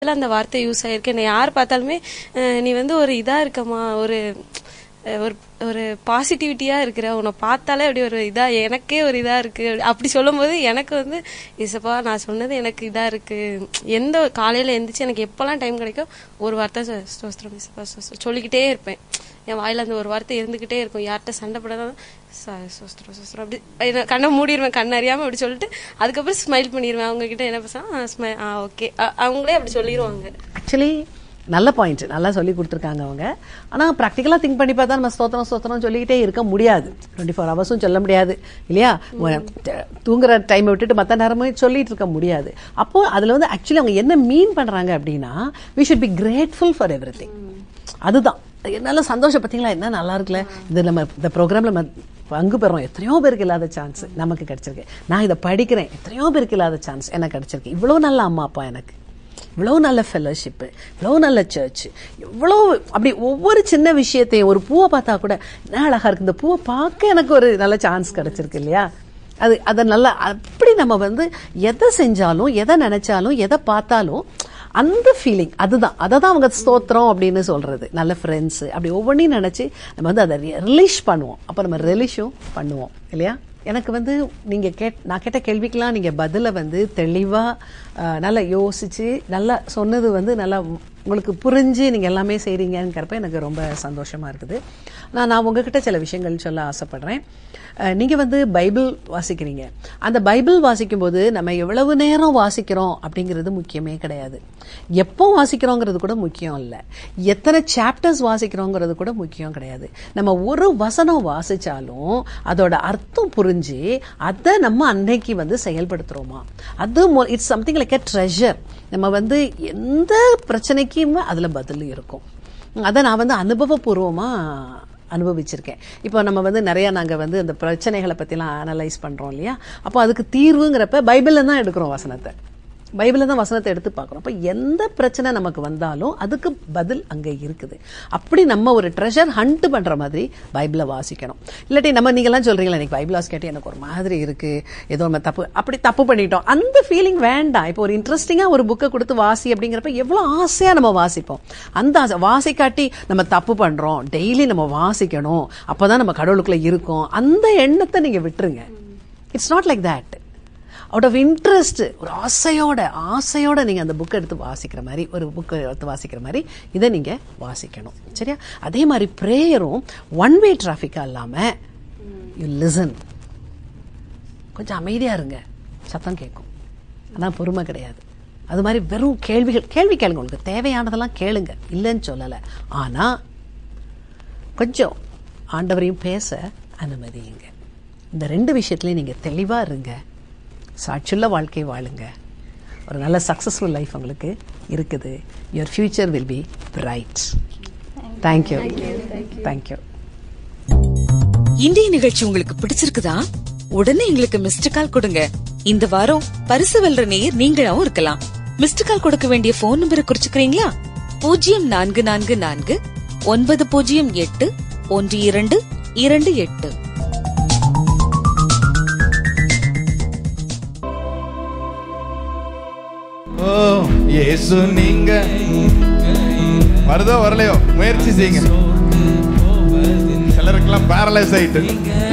இடத்துல அந்த வார்த்தை யூஸ் ஆயிருக்கு என்னை யார் பார்த்தாலுமே அஹ், நீ வந்து ஒரு இதா இருக்கமா ஒரு அஹ், ஒரு ஒரு பாசிட்டிவிட்டியா இருக்கிற உன்னை பார்த்தாலே அப்படி ஒரு இதா எனக்கே ஒரு இதா இருக்கு அப்படி- அப்படி சொல்லும்போது எனக்கு வந்து இசப்பா நான் சொன்னது எனக்கு இதா இருக்கு எந்த ஒரு- காலையில எந்திரிச்சு எனக்கு எப்பெல்லாம் டைம் கிடைக்கும் ஒரு வார்த்தை சொ- ஸ்தோத்திரம் இசப்பா ஸ்தோத்திரம் சொல்லிக்கிட்டே இருப்பேன் என் வாயில அந்த ஒரு வார்த்தை இருந்துகிட்டே இருக்கும் யார்கிட்ட சண்டை போடாதான் சோஸ்திரம் சோஸ்திரம் அப்படி என்ன- கண்ணை மூடிடுவேன் கண் அறியாம அப்படி சொல்லிட்டு அதுக்கப்புறம் ஸ்மைல் பண்ணிடுவேன் அவங்க கிட்ட என்ன பேசா ஆ ஓகே அவங்களே அப்படி சொல்லிடுவாங்க ஆக்சுவலி நல்ல பாயிண்ட் நல்லா சொல்லி கொடுத்துருக்காங்க அவங்க ஆனால் ப்ராக்டிக்கலாக திங்க் பண்ணி பார்த்தா நம்ம ஸ்தோத்திரம் ஸ்தோத்திரம் சொல்லிக்கிட்டே இருக்க முடியாது டுவெண்ட்டி ஃபோர் ஹவர்ஸும் சொல்ல முடியாது இல்லையா உ- த- தூங்குற டைமை விட்டுட்டு மற்ற நேரமும் சொல்லிட்டு இருக்க முடியாது அப்போ அதில் வந்து ஆக்சுவலி அவங்க என்ன மீன் பண்ணுறாங்க அப்படின்னா we should be grateful for everything அதுதான் என்னால சந்தோஷம் பார்த்தீங்களா என்ன நல்லா இருக்குல்ல இது நம்ம இந்த ப்ரோக்ராம்ல நம்ம பங்கு பெறோம் எத்தனையோ பேருக்கு இல்லாத சான்ஸ் நமக்கு கிடைச்சிருக்கு நான் இதை படிக்கிறேன் எத்தனையோ பேருக்கு இல்லாத சான்ஸ் எனக்கு கிடைச்சிருக்கு இவ்வளோ நல்ல அம்மா அப்பா எனக்கு இவ்வளோ நல்ல ஃபெல்லோஷிப்பு இவ்வளோ நல்ல சர்ச் இவ்வளோ அப்படி ஒவ்வொரு சின்ன விஷயத்தையும் ஒரு பூவை பார்த்தா கூட என்ன அழகா இருக்கு இந்த பூவை பார்க்க எனக்கு ஒரு நல்ல சான்ஸ் கிடைச்சிருக்கு இல்லையா அது அதை நல்லா அப்படி நம்ம வந்து எதை செஞ்சாலும் எதை நினைச்சாலும் எதை பார்த்தாலும் அந்த ஃபீலிங் அதுதான் அதை தான் அவங்க ஸ்தோத்திரம் அப்படின்னு சொல்றது நல்ல ஃப்ரெண்ட்ஸ் அப்படி ஒவ்வொன்றையும் நினைச்சு நம்ம வந்து அதை ரிலீஷ் பண்ணுவோம் அப்போ நம்ம ரிலீஷும் பண்ணுவோம் இல்லையா எனக்கு வந்து நீங்க கேட் நான் கேட்ட கேள்விக்கெல்லாம் நீங்க பதில வந்து தெளிவா அஹ், நல்லா யோசிச்சு நல்லா சொன்னது வந்து நல்லா உங்களுக்கு புரிஞ்சு நீங்க எல்லாமே செய்றீங்கிறப்ப எனக்கு ரொம்ப சந்தோஷமா இருக்குது நான் நான் உங்ககிட்ட சில விஷயங்கள் சொல்ல ஆசைப்படுறேன் அஹ், நீங்க வந்து பைபிள் வாசிக்கிறீங்க அந்த பைபிள் வாசிக்கும் போது நம்ம எவ்வளவு நேரம் வாசிக்கிறோம் அப்படிங்கிறது முக்கியமே கிடையாது எப்போ வாசிக்கிறோங்கிறது கூட முக்கியம் இல்லை எத்தனை சாப்டர்ஸ் வாசிக்கிறோங்கிறது கூட முக்கியம் கிடையாது நம்ம ஒரு வசனம் வாசிச்சாலும் அதோட அர்த்தம் புரிஞ்சு அதை நம்ம அன்னைக்கு வந்து செயல்படுத்துறோமா அது it's something like a treasure நம்ம வந்து எந்த பிரச்சனைக்குமே அதுல பதில் இருக்கும் அதை நான் வந்து அனுபவபூர்வமா அனுபவிச்சிருக்கேன் இப்போ நம்ம வந்து நிறைய நாங்க வந்து அந்த பிரச்சனைகளை பத்திலாம் அனலைஸ் பண்றோம் இல்லையா அப்போ அதுக்கு தீர்வுங்கிறப்ப பைபிள்ல தான் எடுக்கிறோம் வசனத்தை பைபிளில் தான் வசனத்தை எடுத்து பார்க்குறோம் அப்போ எந்த பிரச்சனை நமக்கு வந்தாலும் அதுக்கு பதில் அங்கே இருக்குது அப்படி நம்ம ஒரு ட்ரெஷர் ஹண்ட் பண்ணுற மாதிரி பைபிளை வாசிக்கணும் இல்லாட்டி நம்ம நீங்கள்லாம் சொல்கிறீங்களா எனக்கு பைபிள் வாசிக்காட்டி எனக்கு ஒரு மாதிரி இருக்குது ஏதோ நம்ம தப்பு அப்படி தப்பு பண்ணிட்டோம் அந்த ஃபீலிங் வேண்டாம் இப்போ ஒரு இன்ட்ரெஸ்டிங்காக ஒரு புக்கை கொடுத்து வாசி அப்படிங்கிறப்ப எவ்வளோ ஆசையாக நம்ம வாசிப்போம் அந்த ஆசை வாசிக்காட்டி நம்ம தப்பு பண்ணுறோம் டெய்லி நம்ம வாசிக்கணும் அப்போ தான் நம்ம கடவுளுக்குள்ளே இருக்கோம் அந்த எண்ணத்தை நீங்கள் விட்டுருங்க it's not like that out of interest ஒரு ஆசையோட ஆசையோட நீங்க அந்த புக் எடுத்து வாசிக்கிற மாதிரி ஒரு புக் எடுத்து வாசிக்கிற மாதிரி இதை நீங்க வாசிக்கணும் சரியா அதே மாதிரி ப்ரேயரும் ஒன் வே டிராஃபிக்கா இல்லாம யூ லிசன் கொஞ்சம் அமைதியா இருங்க சத்தம் கேட்கும் ஆனா பொறுமை கிடையாது அது மாதிரி வெறும் கேள்விகள் கேள்வி கேளுங்க உங்களுக்கு தேவையானதெல்லாம் கேளுங்க இல்லைன்னு சொல்லலை ஆனா கொஞ்சம் ஆண்டவரையும் பேச அனுமதியுங்க இந்த ரெண்டு விஷயத்துலையும் நீங்க தெளிவா இருங்க சாட்சியுள்ள வாழ்க்கை வாழுங்க ஒரு நல்ல சக்ஸஸ்ஃபுல் லைஃப் உங்களுக்கு இருக்குது your future will be bright thank you thank you இன்றைய நிகழ்ச்சி உங்களுக்கு பிடிச்சிருக்குதா உடனே எங்களுக்கு மிஸ்டு கால் கொடுங்க இந்த வாரம் பரிசு வெல்ற நேயர் நீங்களாவும் இருக்கலாம் மிஸ்டு கால் கொடுக்க வேண்டிய போன் நம்பரை குறிச்சுக்கிறீங்களா பூஜ்ஜியம் நான்கு நான்கு நான்கு ஒன்பது பூஜ்ஜியம் எட்டு ஒன்று இரண்டு இரண்டு எட்டு ஓ இயேசு நீங்க வருதோ வரலையோ முயற்சி செய்யுங்க சிலருக்கெல்லாம் பேரலைஸ் ஆயிட்டு